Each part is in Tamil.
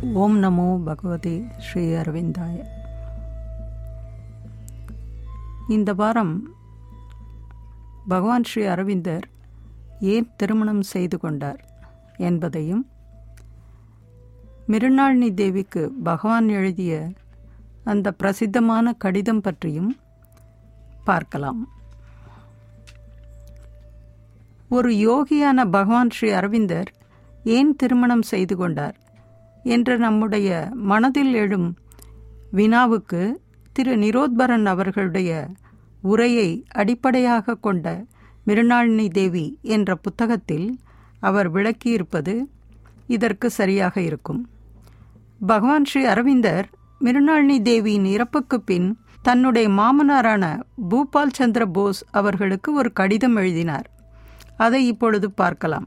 ஓம் நமோ பகவதி ஸ்ரீ அரவிந்தாய இந்த வாரம் பகவான் ஸ்ரீ அரவிந்தர் ஏன் திருமணம் செய்து கொண்டார் என்பதையும் மிருணாளினி தேவிக்கு பகவான் எழுதிய அந்த பிரசித்தமான கடிதம் பற்றியும் பார்க்கலாம் ஒரு யோகியான பகவான் ஸ்ரீ அரவிந்தர் ஏன் திருமணம் செய்து கொண்டார் என்ற நம்முடைய மனதில் எழும் வினாவுக்கு திரு நிரோத்பரன் அவர்களுடைய உரையை அடிப்படையாக கொண்ட மிருணாளினி தேவி என்ற புத்தகத்தில் அவர் விளக்கியிருப்பது இதற்கு சரியாக இருக்கும் பகவான் ஸ்ரீ அரவிந்தர் மிருணாளினி தேவியின் இறப்புக்கு பின் தன்னுடைய மாமனாரான பூபால் சந்திர போஸ் அவர்களுக்கு ஒரு கடிதம் எழுதினார் அதை இப்பொழுது பார்க்கலாம்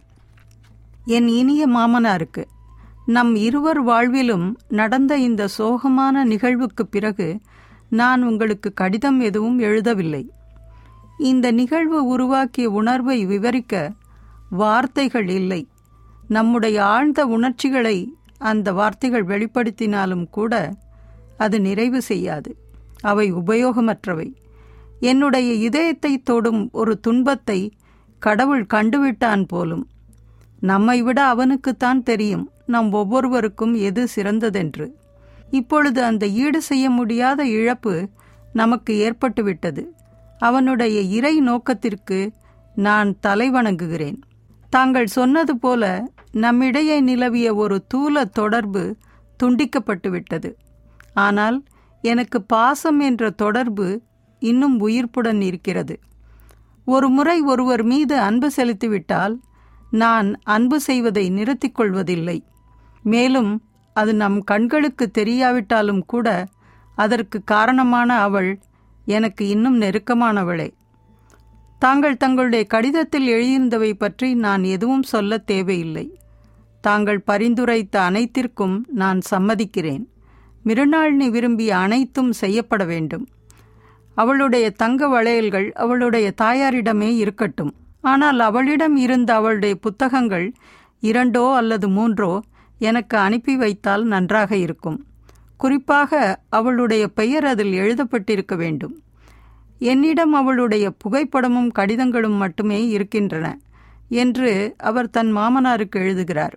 என் இனிய மாமனாருக்கு நம் இருவர் வாழ்விலும் நடந்த இந்த சோகமான நிகழ்வுக்கு பிறகு நான் உங்களுக்கு கடிதம் எதுவும் எழுதவில்லை இந்த நிகழ்வு உருவாக்கிய உணர்வை விவரிக்க வார்த்தைகள் இல்லை நம்முடைய ஆழ்ந்த உணர்ச்சிகளை அந்த வார்த்தைகள் வெளிப்படுத்தினாலும் கூட அது நிறைவு செய்யாது அவை உபயோகமற்றவை என்னுடைய இதயத்தை தொடும் ஒரு துன்பத்தை கடவுள் கண்டுவிட்டான் போலும் நம்மை விட அவனுக்குத்தான் தெரியும் நம் ஒவ்வொருவருக்கும் எது சிறந்ததென்று இப்பொழுது அந்த ஈடு செய்ய முடியாத இழப்பு நமக்கு ஏற்பட்டுவிட்டது அவனுடைய இறை நோக்கத்திற்கு நான் தலை வணங்குகிறேன் தாங்கள் சொன்னது போல நம்மிடையே நிலவிய ஒரு தூல தொடர்பு துண்டிக்கப்பட்டுவிட்டது ஆனால் எனக்கு பாசம் என்ற தொடர்பு இன்னும் உயிர்ப்புடன் இருக்கிறது ஒரு முறை ஒருவர் மீது அன்பு செலுத்திவிட்டால் நான் அன்பு செய்வதை நிறுத்திக் கொள்வதில்லை மேலும் அது நம் கண்களுக்கு தெரியாவிட்டாலும் கூட அதற்கு காரணமான அவள் எனக்கு இன்னும் நெருக்கமானவளே தாங்கள் தங்களுடைய கடிதத்தில் எழுதியிருந்தவை பற்றி நான் எதுவும் சொல்ல தேவையில்லை தாங்கள் பரிந்துரைத்த அனைத்திற்கும் நான் சம்மதிக்கிறேன் மிருநாளினி விரும்பிய அனைத்தும் செய்யப்பட வேண்டும் அவளுடைய தங்க வளையல்கள் அவளுடைய தாயாரிடமே இருக்கட்டும் ஆனால் அவளிடம் இருந்த அவளுடைய புத்தகங்கள் இரண்டோ அல்லது மூன்றோ எனக்கு அனுப்பி வைத்தால் நன்றாக இருக்கும் குறிப்பாக அவளுடைய பெயர் அதில் எழுதப்பட்டிருக்க வேண்டும் என்னிடம் அவளுடைய புகைப்படமும் கடிதங்களும் மட்டுமே இருக்கின்றன என்று அவர் தன் மாமனாருக்கு எழுதுகிறார்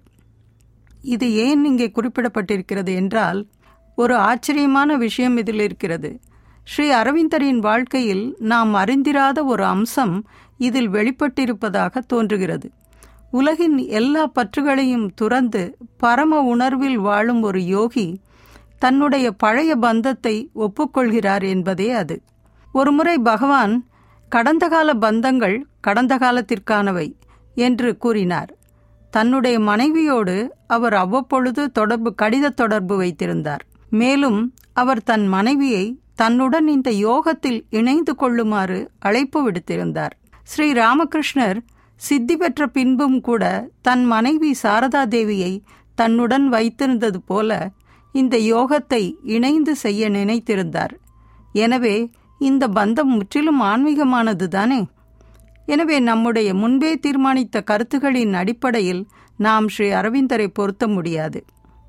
இது ஏன் இங்கே குறிப்பிடப்பட்டிருக்கிறது என்றால் ஒரு ஆச்சரியமான விஷயம் இதில் இருக்கிறது ஸ்ரீ அரவிந்தரின் வாழ்க்கையில் நாம் அறிந்திராத ஒரு அம்சம் இதில் வெளிப்பட்டிருப்பதாக தோன்றுகிறது உலகின் எல்லா பற்றுகளையும் துறந்து பரம உணர்வில் வாழும் ஒரு யோகி தன்னுடைய பழைய பந்தத்தை ஒப்புக்கொள்கிறார் என்பதே அது ஒருமுறை பகவான் கடந்த கால பந்தங்கள் கடந்த காலத்திற்கானவை என்று கூறினார் தன்னுடைய மனைவியோடு அவர் அவ்வப்பொழுது தொடர்பு கடித தொடர்பு வைத்திருந்தார் மேலும் அவர் தன் மனைவியை தன்னுடன் இந்த யோகத்தில் இணைந்து கொள்ளுமாறு அழைப்பு விடுத்திருந்தார் ஸ்ரீ ராமகிருஷ்ணர் சித்தி பெற்ற பின்பும் கூட தன் மனைவி சாரதா தேவியை தன்னுடன் வைத்திருந்தது போல இந்த யோகத்தை இணைந்து செய்ய நினைத்திருந்தார் எனவே இந்த பந்தம் முற்றிலும் ஆன்மீகமானது தானே எனவே நம்முடைய முன்பே தீர்மானித்த கருத்துகளின் அடிப்படையில் நாம் ஸ்ரீ அரவிந்தரை பொருத்த முடியாது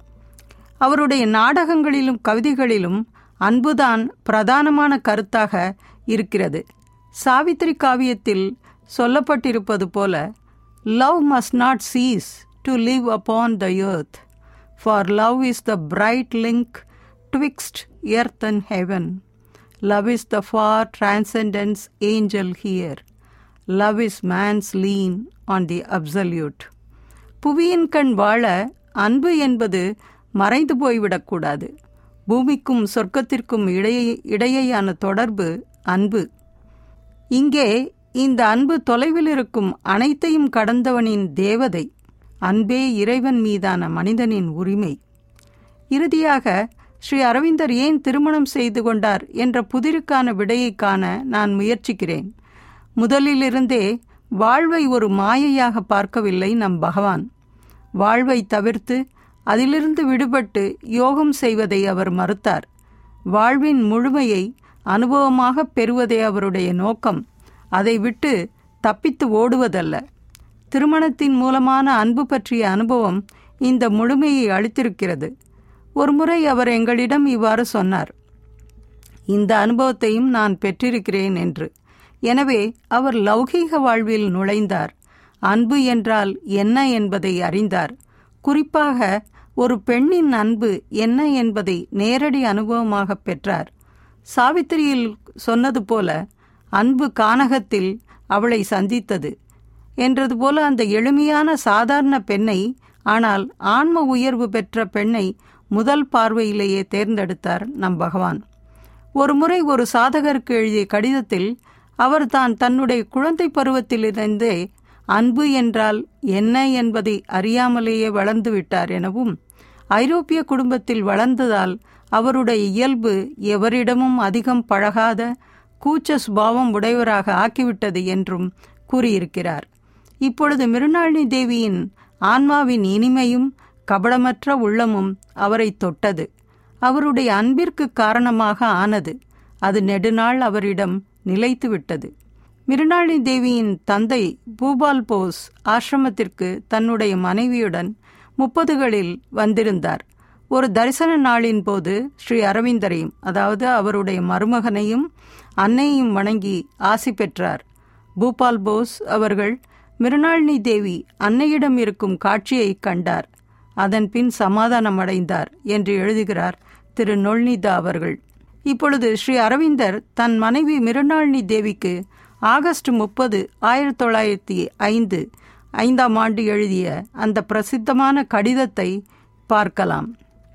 அவருடைய நாடகங்களிலும் கவிதைகளிலும் அன்புதான் பிரதானமான கருத்தாக இருக்கிறது சாவித்திரி காவியத்தில் சொல்லப்பட்டிருப்பது போல love must not cease to live upon the earth for love is the bright link twixt earth and heaven love is the far transcendent's angel here love is man's lean on the absolute புவியின் கண் வாழ அன்பு என்பது மறைந்து போய்விடக்கூடாது பூமிக்கும் சொர்க்கத்திற்கும் இடையே இடையேயான தொடர்பு அன்பு இங்கே இந்த அன்பு தொலைவில் இருக்கும் அனைத்தையும் கடந்தவனின் தேவதை அன்பே இறைவன் மீதான மனிதனின் உரிமை இறுதியாக ஸ்ரீ அரவிந்தர் ஏன் திருமணம் செய்து கொண்டார் என்ற புதிருக்கான விடையை காண நான் முயற்சிக்கிறேன் முதலிலிருந்தே வாழ்வை ஒரு மாயையாக பார்க்கவில்லை நம் பகவான் வாழ்வை தவிர்த்து அதிலிருந்து விடுபட்டு யோகம் செய்வதை அவர் மறுத்தார் வாழ்வின் முழுமையை அனுபவமாக பெறுவதே அவருடைய நோக்கம் அதை விட்டு தப்பித்து ஓடுவதல்ல திருமணத்தின் மூலமான அன்பு பற்றிய அனுபவம் இந்த முழுமையை அளித்திருக்கிறது ஒருமுறை அவர் எங்களிடம் இவ்வாறு சொன்னார் இந்த அனுபவத்தையும் நான் பெற்றிருக்கிறேன் என்று எனவே அவர் லௌகீக வாழ்வில் நுழைந்தார் அன்பு என்றால் என்ன என்பதை அறிந்தார் குறிப்பாக ஒரு பெண்ணின் அன்பு என்ன என்பதை நேரடி அனுபவமாக பெற்றார் சாவித்திரியில் சொன்னது போல அன்பு கானகத்தில் அவளை சந்தித்தது என்றது போல அந்த எளிமையான சாதாரண பெண்ணை ஆனால் ஆன்ம உயர்வு பெற்ற பெண்ணை முதல் பார்வையிலேயே தேர்ந்தெடுத்தார் நம் பகவான் ஒரு முறை ஒரு சாதகருக்கு எழுதிய கடிதத்தில் அவர் தான் தன்னுடைய குழந்தை பருவத்திலிருந்தே அன்பு என்றால் என்ன என்பதை அறியாமலேயே வளர்ந்து விட்டார் எனவும் ஐரோப்பிய குடும்பத்தில் வளர்ந்ததால் அவருடைய இயல்பு எவரிடமும் அதிகம் பழகாத கூச்ச சுபாவம் உடையவராக ஆக்கிவிட்டது என்றும் கூறியிருக்கிறார் இப்பொழுது மிருணாளினி தேவியின் ஆன்மாவின் இனிமையும் கபடமற்ற உள்ளமும் அவரை தொட்டது அவருடைய அன்பிற்கு காரணமாக ஆனது அது நெடுநாள் அவரிடம் நிலைத்துவிட்டது மிருணாளினி தேவியின் தந்தை பூபால் போஸ் ஆசிரமத்திற்கு தன்னுடைய மனைவியுடன் முப்பதுகளில் வந்திருந்தார் ஒரு தரிசன நாளின் போது ஸ்ரீ அரவிந்தரையும் அதாவது அவருடைய மருமகனையும் அன்னையும் வணங்கி ஆசி பெற்றார் பூபால் போஸ் அவர்கள் மிருணாளினி தேவி அன்னையிடம் இருக்கும் காட்சியை கண்டார் அதன் பின் சமாதானமடைந்தார் என்று எழுதுகிறார் திரு நொல்னிதா அவர்கள் இப்பொழுது ஸ்ரீ அரவிந்தர் தன் மனைவி மிருணாளினி தேவிக்கு ஆகஸ்ட் முப்பது ஆயிரத்தி தொள்ளாயிரத்தி ஐந்து ஐந்தாம் ஆண்டு எழுதிய அந்த பிரசித்தமான கடிதத்தை பார்க்கலாம்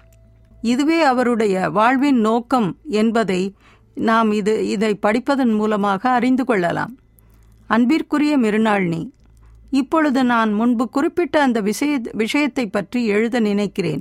இதுவே அவருடைய வாழ்வின் நோக்கம் என்பதை நாம் இது இதை படிப்பதன் மூலமாக அறிந்து கொள்ளலாம் அன்பிற்குரிய மிருநாள்னி இப்பொழுது நான் முன்பு குறிப்பிட்ட அந்த விஷய விஷயத்தை பற்றி எழுத நினைக்கிறேன்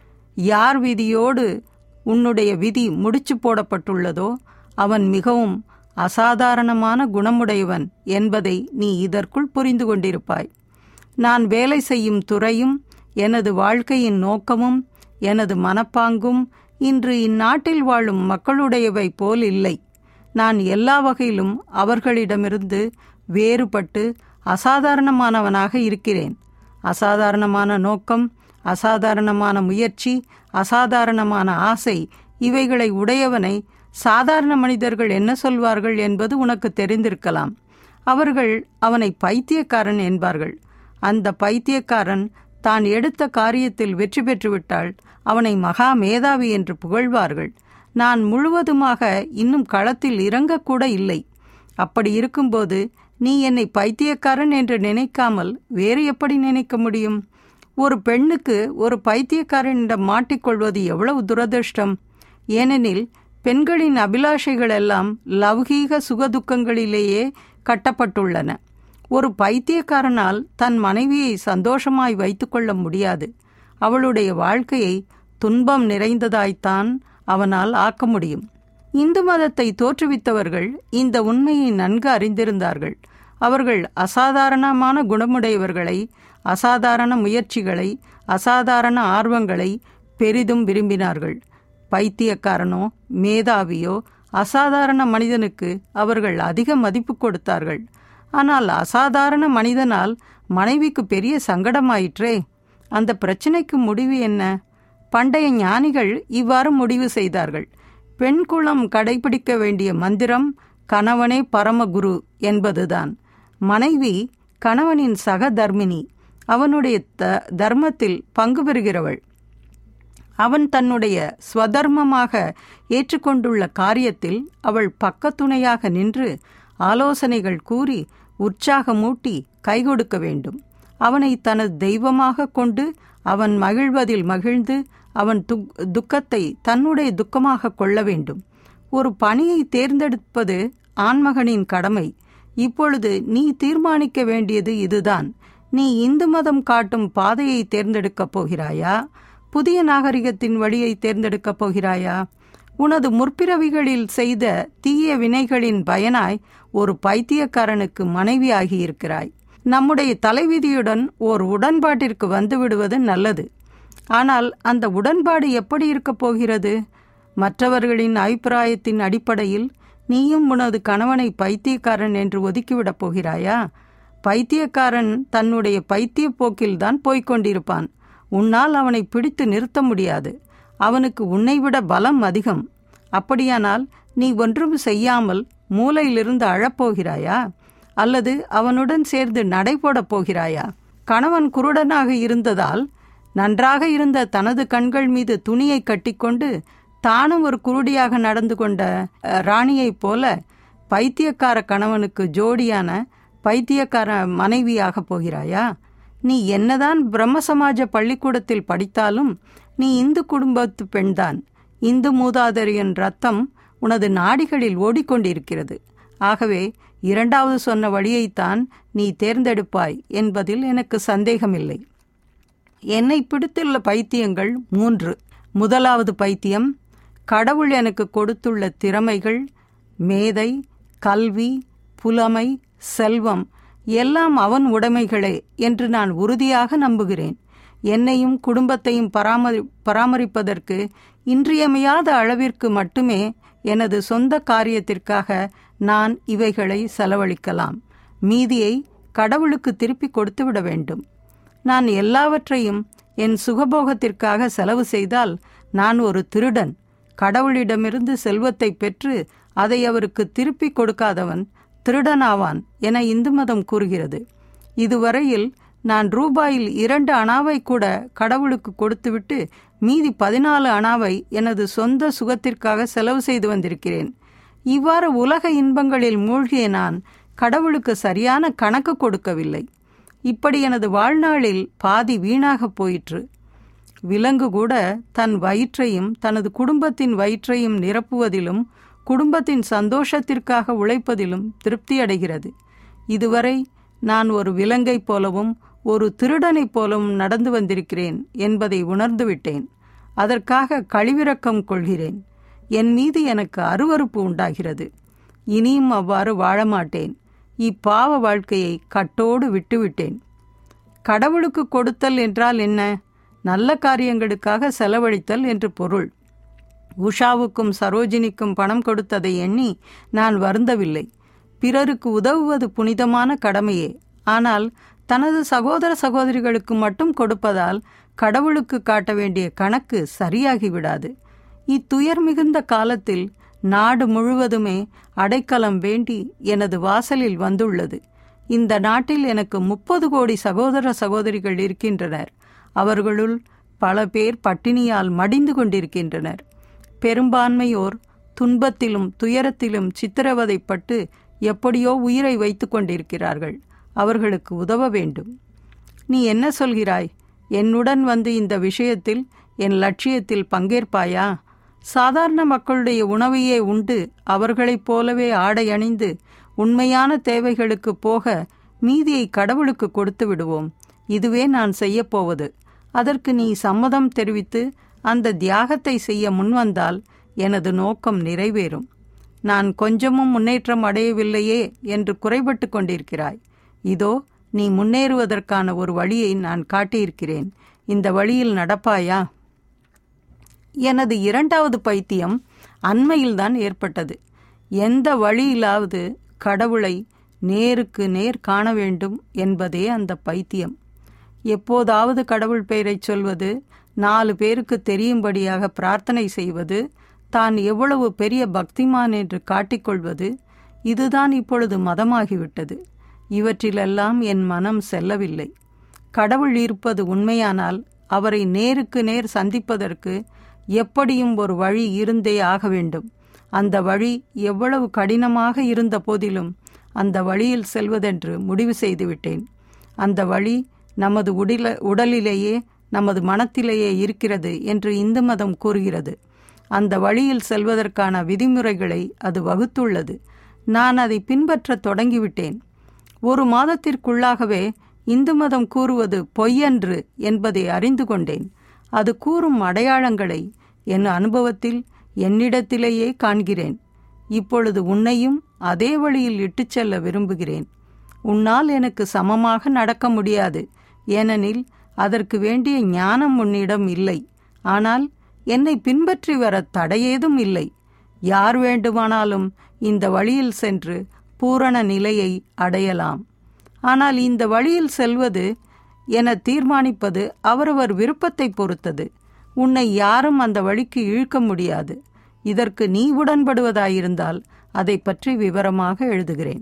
யார் விதியோடு உன்னுடைய விதி முடிச்சு போடப்பட்டுள்ளதோ அவன் மிகவும் அசாதாரணமான குணமுடையவன் என்பதை நீ இதற்குள் புரிந்து கொண்டிருப்பாய் நான் வேலை செய்யும் துறையும் எனது வாழ்க்கையின் நோக்கமும் எனது மனப்பாங்கும் இன்று இந்நாட்டில் வாழும் மக்களுடையவை போல் இல்லை நான் எல்லா வகையிலும் அவர்களிடமிருந்து வேறுபட்டு அசாதாரணமானவனாக இருக்கிறேன் அசாதாரணமான நோக்கம் அசாதாரணமான முயற்சி அசாதாரணமான ஆசை இவைகளை உடையவனை சாதாரண மனிதர்கள் என்ன சொல்வார்கள் என்பது உனக்கு தெரிந்திருக்கலாம் அவர்கள் அவனை பைத்தியக்காரன் என்பார்கள் அந்த பைத்தியக்காரன் தான் எடுத்த காரியத்தில் வெற்றி பெற்றுவிட்டால் அவனை மகா மேதாவி என்று புகழ்வார்கள் நான் முழுவதுமாக இன்னும் களத்தில் இறங்கக்கூட இல்லை அப்படி இருக்கும்போது நீ என்னை பைத்தியக்காரன் என்று நினைக்காமல் வேறு எப்படி நினைக்க முடியும் ஒரு பெண்ணுக்கு ஒரு பைத்தியக்காரனிடம் மாட்டிக்கொள்வது எவ்வளவு துரதிருஷ்டம் ஏனெனில் பெண்களின் அபிலாஷைகள் எல்லாம் லௌகீக சுகதுக்கங்களிலேயே கட்டப்பட்டுள்ளன ஒரு பைத்தியக்காரனால் தன் மனைவியை சந்தோஷமாய் வைத்துக்கொள்ள முடியாது அவளுடைய வாழ்க்கையை துன்பம் நிறைந்ததாய்த்தான் அவனால் ஆக்க முடியும் இந்து மதத்தை தோற்றுவித்தவர்கள் இந்த உண்மையை நன்கு அறிந்திருந்தார்கள் அவர்கள் அசாதாரணமான குணமுடையவர்களை அசாதாரண முயற்சிகளை அசாதாரண ஆர்வங்களை பெரிதும் விரும்பினார்கள் பைத்தியக்காரனோ மேதாவியோ அசாதாரண மனிதனுக்கு அவர்கள் அதிக மதிப்பு கொடுத்தார்கள் ஆனால் அசாதாரண மனிதனால் மனைவிக்கு பெரிய சங்கடமாயிற்றே அந்த பிரச்சனைக்கு முடிவு என்ன பண்டைய ஞானிகள் இவ்வாறு முடிவு செய்தார்கள் பெண் குலம் கடைபிடிக்க வேண்டிய மந்திரம் கணவனே பரமகுரு என்பதுதான் மனைவி கணவனின் சக தர்மினி அவனுடைய த தர்மத்தில் பங்கு பெறுகிறவள் அவன் தன்னுடைய ஸ்வதர்மமாக ஏற்றுக்கொண்டுள்ள காரியத்தில் அவள் பக்கத்துணையாக நின்று ஆலோசனைகள் கூறி உற்சாகமூட்டி கைகொடுக்க வேண்டும் அவனை தனது தெய்வமாக கொண்டு அவன் மகிழ்வதில் மகிழ்ந்து அவன் துக் துக்கத்தை தன்னுடைய துக்கமாக கொள்ள வேண்டும் ஒரு பணியை தேர்ந்தெடுப்பது ஆண்மகனின் கடமை இப்பொழுது நீ தீர்மானிக்க வேண்டியது இதுதான் நீ இந்து மதம் காட்டும் பாதையை தேர்ந்தெடுக்கப் போகிறாயா புதிய நாகரிகத்தின் வழியை தேர்ந்தெடுக்கப் போகிறாயா உனது முற்பிறவிகளில் செய்த தீய வினைகளின் பயனாய் ஒரு பைத்தியக்காரனுக்கு மனைவியாகியிருக்கிறாய் நம்முடைய தலைவிதியுடன் ஓர் உடன்பாட்டிற்கு வந்துவிடுவது நல்லது ஆனால் அந்த உடன்பாடு எப்படி இருக்கப் போகிறது மற்றவர்களின் அபிப்பிராயத்தின் அடிப்படையில் நீயும் உனது கணவனை பைத்தியக்காரன் என்று ஒதுக்கிவிடப் போகிறாயா பைத்தியக்காரன் தன்னுடைய பைத்திய போக்கில்தான் போய்க் கொண்டிருப்பான் உன்னால் அவனை பிடித்து நிறுத்த முடியாது அவனுக்கு உன்னைவிட பலம் அதிகம் அப்படியானால் நீ ஒன்றும் செய்யாமல் மூலையிலிருந்து அழப்போகிறாயா அல்லது அவனுடன் சேர்ந்து நடைபோடப் போகிறாயா கணவன் குருடனாக இருந்ததால் நன்றாக இருந்த தனது கண்கள் மீது துணியை கட்டிக்கொண்டு தானும் ஒரு குருடியாக நடந்து கொண்ட அஹ், ராணியைப் போல பைத்தியக்கார கணவனுக்கு ஜோடியான பைத்தியக்கார மனைவியாக போகிறாயா நீ என்னதான் பிரம்ம சமாஜ பள்ளிக்கூடத்தில் படித்தாலும் நீ இந்து குடும்பத்து பெண்தான் இந்து மூதாதையரின் ரத்தம் உனது நாடிகளில் ஓடிக்கொண்டிருக்கிறது ஆகவே இரண்டாவது சொன்ன வழியைத்தான் நீ தேர்ந்தெடுப்பாய் என்பதில் எனக்கு சந்தேகமில்லை என்னை பிடித்துள்ள பைத்தியங்கள் மூன்று முதலாவது பைத்தியம் கடவுள் எனக்கு கொடுத்துள்ள திறமைகள் மேதை கல்வி புலமை செல்வம் எல்லாம் அவன் உடைமைகளே என்று நான் உறுதியாக நம்புகிறேன் என்னையும் குடும்பத்தையும் பராமரி பராமரிப்பதற்கு இன்றியமையாத அளவிற்கு மட்டுமே எனது சொந்த காரியத்திற்காக நான் இவைகளை செலவழிக்கலாம் மீதியை கடவுளுக்கு திருப்பி கொடுத்துவிட வேண்டும் நான் எல்லாவற்றையும் என் சுகபோகத்திற்காக செலவு செய்தால் நான் ஒரு திருடன் கடவுளிடமிருந்து செல்வத்தை பெற்று அதை அவருக்கு திருப்பி கொடுக்காதவன் திருடனாவான் என இந்து மதம் கூறுகிறது இதுவரையில் நான் ரூபாயில் இரண்டு அணாவை கூட கடவுளுக்கு கொடுத்துவிட்டு மீதி பதினாலு அணாவை எனது சொந்த சுகத்திற்காக செலவு செய்து வந்திருக்கிறேன் இவ்வாறு உலக இன்பங்களில் மூழ்கிய நான் கடவுளுக்கு சரியான கணக்கு கொடுக்கவில்லை இப்படி எனது வாழ்நாளில் பாதி வீணாகப் போயிற்று விலங்கு கூட தன் வயிற்றையும் தனது குடும்பத்தின் வயிற்றையும் நிரப்புவதிலும் குடும்பத்தின் சந்தோஷத்திற்காக உழைப்பதிலும் திருப்தியடைகிறது இதுவரை நான் ஒரு விலங்கைப் போலவும் ஒரு திருடனைப் போலவும் நடந்து வந்திருக்கிறேன் என்பதை உணர்ந்துவிட்டேன் அதற்காக கழிவிறக்கம் கொள்கிறேன் என் மீது எனக்கு அருவருப்பு உண்டாகிறது இனியும் அவ்வாறு வாழ மாட்டேன் இப்பாவ வாழ்க்கையை கட்டோடு விட்டுவிட்டேன் கடவுளுக்கு கொடுத்தல் என்றால் என்ன நல்ல காரியங்களுக்காக செலவழித்தல் என்று பொருள் உஷாவுக்கும் சரோஜினிக்கும் பணம் கொடுத்ததை எண்ணி நான் வருந்தவில்லை பிறருக்கு உதவுவது புனிதமான கடமையே ஆனால் தனது சகோதர சகோதரிகளுக்கு மட்டும் கொடுப்பதால் கடவுளுக்கு காட்ட வேண்டிய கணக்கு சரியாகிவிடாது இத்துயர் மிகுந்த காலத்தில் நாடு முழுவதுமே அடைக்கலம் வேண்டி எனது வாசலில் வந்துள்ளது இந்த நாட்டில் எனக்கு முப்பது கோடி சகோதர சகோதரிகள் இருக்கின்றனர் அவர்களுள் பல பேர் பட்டினியால் மடிந்து கொண்டிருக்கின்றனர் பெரும்பான்மையோர் துன்பத்திலும் துயரத்திலும் சித்திரவதைப்பட்டு எப்படியோ உயிரை வைத்துக் கொண்டிருக்கிறார்கள் அவர்களுக்கு உதவ வேண்டும் நீ என்ன சொல்கிறாய் என்னுடன் வந்து இந்த விஷயத்தில் என் லட்சியத்தில் பங்கேற்பாயா சாதாரண மக்களுடைய உணவையே உண்டு அவர்களைப் போலவே ஆடை அணிந்து உண்மையான தேவைகளுக்கு போக மீதியை கடவுளுக்கு கொடுத்து விடுவோம் இதுவே நான் செய்யப்போவது அதற்கு நீ சம்மதம் தெரிவித்து அந்த தியாகத்தை செய்ய முன்வந்தால் எனது நோக்கம் நிறைவேறும் நான் கொஞ்சமும் முன்னேற்றம் அடையவில்லையே என்று குறைபட்டு கொண்டிருக்கிறாய் இதோ நீ முன்னேறுவதற்கான ஒரு வழியை நான் காட்டியிருக்கிறேன் இந்த வழியில் நடப்பாயா எனது இரண்டாவது பைத்தியம் அண்மையில்தான் ஏற்பட்டது எந்த வழியிலாவது கடவுளை நேருக்கு நேர் காண வேண்டும் என்பதே அந்த பைத்தியம் எப்போதாவது கடவுள் பெயரைச் சொல்வது நாலு பேருக்கு தெரியும்படியாக பிரார்த்தனை செய்வது தான் எவ்வளவு பெரிய பக்திமான் என்று காட்டிக்கொள்வது இதுதான் இப்பொழுது மதமாகிவிட்டது இவற்றிலெல்லாம் என் மனம் செல்லவில்லை கடவுள் இருப்பது உண்மையானால் அவரை நேருக்கு நேர் சந்திப்பதற்கு எப்படியும் ஒரு வழி இருந்தே ஆக வேண்டும் அந்த வழி எவ்வளவு கடினமாக இருந்த போதிலும் அந்த வழியில் செல்வதென்று முடிவு செய்துவிட்டேன் அந்த வழி நமது உடல உடலிலேயே நமது மனத்திலேயே இருக்கிறது என்று இந்து மதம் கூறுகிறது அந்த வழியில் செல்வதற்கான விதிமுறைகளை அது வகுத்துள்ளது நான் அதை பின்பற்றத் தொடங்கிவிட்டேன் ஒரு மாதத்திற்குள்ளாகவே இந்து மதம் கூறுவது பொய்யன்று என்பதை அறிந்து கொண்டேன் அது கூறும் அடையாளங்களை என் அனுபவத்தில் என்னிடத்திலேயே காண்கிறேன் இப்பொழுது உன்னையும் அதே வழியில் இட்டுச் செல்ல விரும்புகிறேன் உன்னால் எனக்கு சமமாக நடக்க முடியாது ஏனெனில் அதற்கு வேண்டிய ஞானம் உன்னிடம் இல்லை ஆனால் என்னை பின்பற்றி வர தடையேதும் இல்லை யார் வேண்டுமானாலும் இந்த வழியில் சென்று பூரண நிலையை அடையலாம் ஆனால் இந்த வழியில் செல்வது என தீர்மானிப்பது அவரவர் விருப்பத்தை பொறுத்தது உன்னை யாரும் அந்த வழிக்கு இழுக்க முடியாது இதற்கு நீ உடன்படுவதாயிருந்தால் அதை பற்றி விவரமாக எழுதுகிறேன்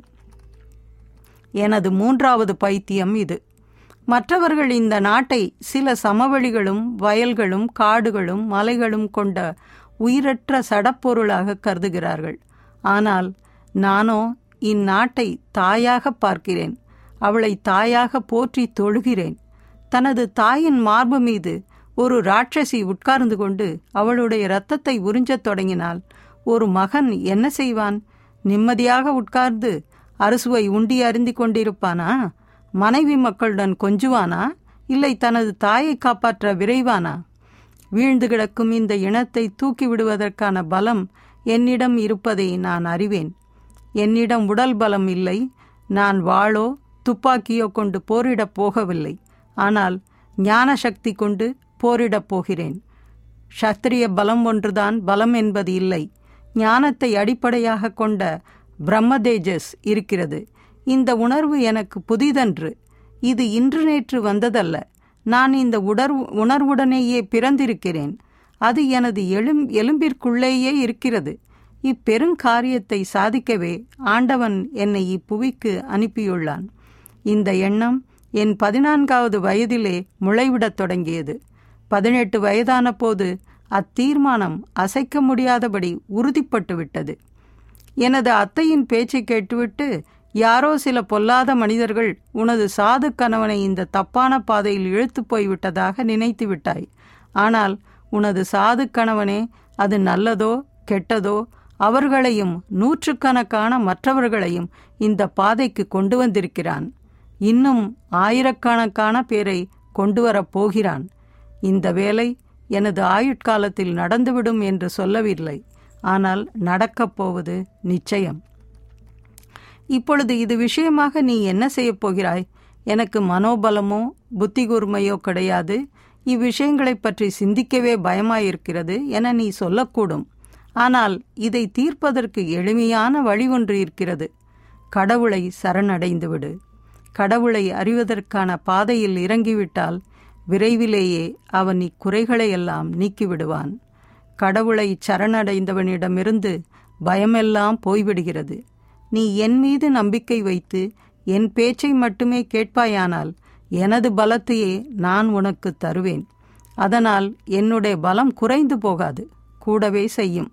எனது மூன்றாவது பைத்தியம் இது மற்றவர்கள் இந்த நாட்டை சில சமவெளிகளும் வயல்களும் காடுகளும் மலைகளும் கொண்ட உயிரற்ற சடப்பொருளாக கருதுகிறார்கள் ஆனால் நானோ இந்நாட்டை தாயாக பார்க்கிறேன் அவளை தாயாக போற்றி தொழுகிறேன் தனது தாயின் மார்பு மீது ஒரு ராட்சசி உட்கார்ந்து கொண்டு அவளுடைய இரத்தத்தை உறிஞ்சத் தொடங்கினால் ஒரு மகன் என்ன செய்வான் நிம்மதியாக உட்கார்ந்து அறுசுவை உண்டி அருந்தி கொண்டிருப்பானா மனைவி மக்களுடன் கொஞ்சுவானா இல்லை தனது தாயை காப்பாற்ற விரைவானா வீழ்ந்து கிடக்கும் இந்த இனத்தை தூக்கி விடுவதற்கான பலம் என்னிடம் இருப்பதை நான் அறிவேன் என்னிடம் உடல் பலம் இல்லை நான் வாளோ துப்பாக்கியோ கொண்டு போரிடப் போகவில்லை ஆனால் ஞான சக்தி கொண்டு போரிடப் போகிறேன் சத்திரிய பலம் ஒன்றுதான் பலம் என்பது இல்லை ஞானத்தை அடிப்படையாக கொண்ட பிரம்மதேஜஸ் இருக்கிறது இந்த உணர்வு எனக்கு புதிதன்று இது இன்று நேற்று வந்ததல்ல நான் இந்த உணர்வு உணர்வுடனேயே பிறந்திருக்கிறேன் அது எனது எழும் எலும்பிற்குள்ளேயே இருக்கிறது இப்பெருங்காரியத்தை சாதிக்கவே ஆண்டவன் என்னை இப்புவிக்கு அனுப்பியுள்ளான் இந்த எண்ணம் என் பதினான்காவது வயதிலே முளைவிடத் தொடங்கியது பதினெட்டு வயதான போது அத்தீர்மானம் அசைக்க முடியாதபடி உறுதிப்பட்டு விட்டது எனது அத்தையின் பேச்சை கேட்டுவிட்டு யாரோ சில பொல்லாத மனிதர்கள் உனது சாது கணவனை இந்த தப்பான பாதையில் இழுத்து போய்விட்டதாக நினைத்து விட்டாய் ஆனால் உனது சாது கணவனே அது நல்லதோ கெட்டதோ அவர்களையும் நூற்றுக்கணக்கான மற்றவர்களையும் இந்த பாதைக்கு கொண்டு வந்திருக்கிறான் இன்னும் ஆயிரக்கணக்கான பேரை கொண்டு வரப் போகிறான் இந்த வேலை எனது ஆயுட்காலத்தில் நடந்துவிடும் என்று சொல்லவில்லை ஆனால் நடக்கப் போவது நிச்சயம் இப்பொழுது இது விஷயமாக நீ என்ன செய்யப் போகிறாய் எனக்கு மனோபலமோ புத்தி கூர்மையோ கிடையாது இவ்விஷயங்களைப் பற்றி சிந்திக்கவே பயமாயிருக்கிறது என நீ சொல்லக்கூடும் ஆனால் இதை தீர்ப்பதற்கு எளிமையான வழி ஒன்று இருக்கிறது கடவுளை சரணடைந்து விடு கடவுளை அறிவதற்கான பாதையில் இறங்கிவிட்டால் விரைவிலேயே அவன் இக்குறைகளையெல்லாம் நீக்கிவிடுவான் கடவுளை சரணடைந்தவனிடமிருந்து பயமெல்லாம் போய்விடுகிறது நீ என் மீது நம்பிக்கை வைத்து என் பேச்சை மட்டுமே கேட்பாயானால் எனது பலத்தையே நான் உனக்கு தருவேன் அதனால் என்னுடைய பலம் குறைந்து போகாது கூடவே செய்யும்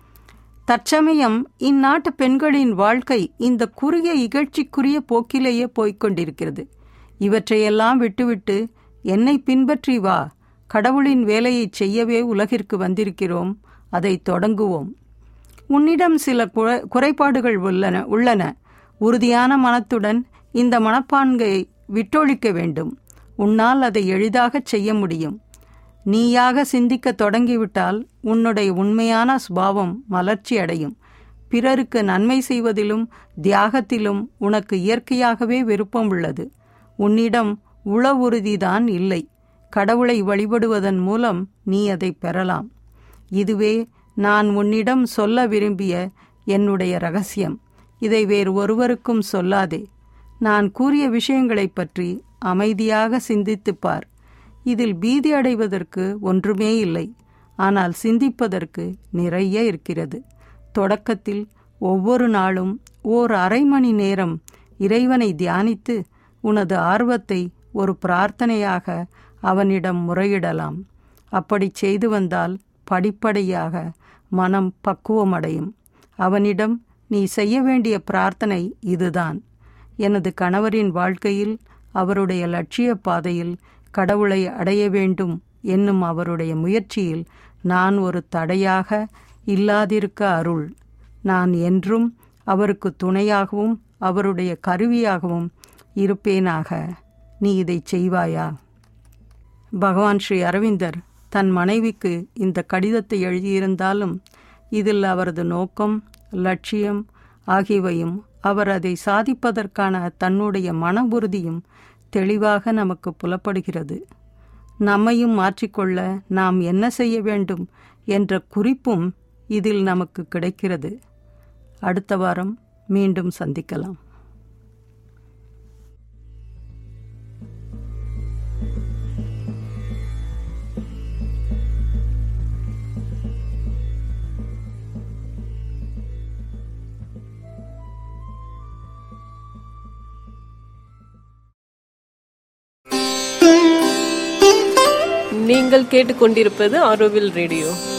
தற்சமயம் இந்நாட்டு பெண்களின் வாழ்க்கை இந்த குறுகிய இகழ்ச்சிக்குரிய போக்கிலேயே போய்க் கொண்டிருக்கிறது இவற்றையெல்லாம் விட்டுவிட்டு என்னை பின்பற்றி வா கடவுளின் வேலையை செய்யவே உலகிற்கு வந்திருக்கிறோம் அதை தொடங்குவோம் உன்னிடம் சில குறை குறைபாடுகள் உள்ளன உள்ளன உறுதியான மனத்துடன் இந்த மனப்பான்கை விட்டொழிக்க வேண்டும் உன்னால் அதை எளிதாகச் செய்ய முடியும் நீயாக சிந்திக்க தொடங்கிவிட்டால் உன்னுடைய உண்மையான சுபாவம் மலர்ச்சி அடையும் பிறருக்கு நன்மை செய்வதிலும் தியாகத்திலும் உனக்கு இயற்கையாகவே விருப்பம் உள்ளது உன்னிடம் உள உறுதிதான் இல்லை கடவுளை வழிபடுவதன் மூலம் நீ அதை பெறலாம் இதுவே நான் உன்னிடம் சொல்ல விரும்பிய என்னுடைய ரகசியம் இதை வேறு ஒருவருக்கும் சொல்லாதே நான் கூறிய விஷயங்களைப் பற்றி அமைதியாக சிந்தித்துப் பார் இதில் பீதி அடைவதற்கு ஒன்றுமே இல்லை ஆனால் சிந்திப்பதற்கு நிறைய இருக்கிறது தொடக்கத்தில் ஒவ்வொரு நாளும் ஓர் அரை மணி நேரம் இறைவனை தியானித்து உனது ஆர்வத்தை ஒரு பிரார்த்தனையாக அவனிடம் முறையிடலாம் அப்படி செய்து வந்தால் படிப்படியாக மனம் பக்குவமடையும் அவனிடம் நீ செய்ய வேண்டிய பிரார்த்தனை இதுதான் எனது கணவரின் வாழ்க்கையில் அவருடைய லட்சிய பாதையில் கடவுளை அடைய வேண்டும் என்னும் அவருடைய முயற்சியில் நான் ஒரு தடையாக இல்லாதிருக்க அருள் நான் என்றும் அவருக்கு துணையாகவும் அவருடைய கருவியாகவும் இருப்பேனாக நீ இதை செய்வாயா பகவான் ஸ்ரீ அரவிந்தர் தன் மனைவிக்கு இந்த கடிதத்தை எழுதியிருந்தாலும் இதில் அவரது நோக்கம் லட்சியம் ஆகியவையும் அவர் அதை சாதிப்பதற்கான தன்னுடைய மன உறுதியும் தெளிவாக நமக்கு புலப்படுகிறது நம்மையும் மாற்றிக்கொள்ள நாம் என்ன செய்ய வேண்டும் என்ற குறிப்பும் இதில் நமக்கு கிடைக்கிறது அடுத்த வாரம் மீண்டும் சந்திக்கலாம் நீங்கள் கேட்டுக்கொண்டிருப்பது ஆரோவில் ரேடியோ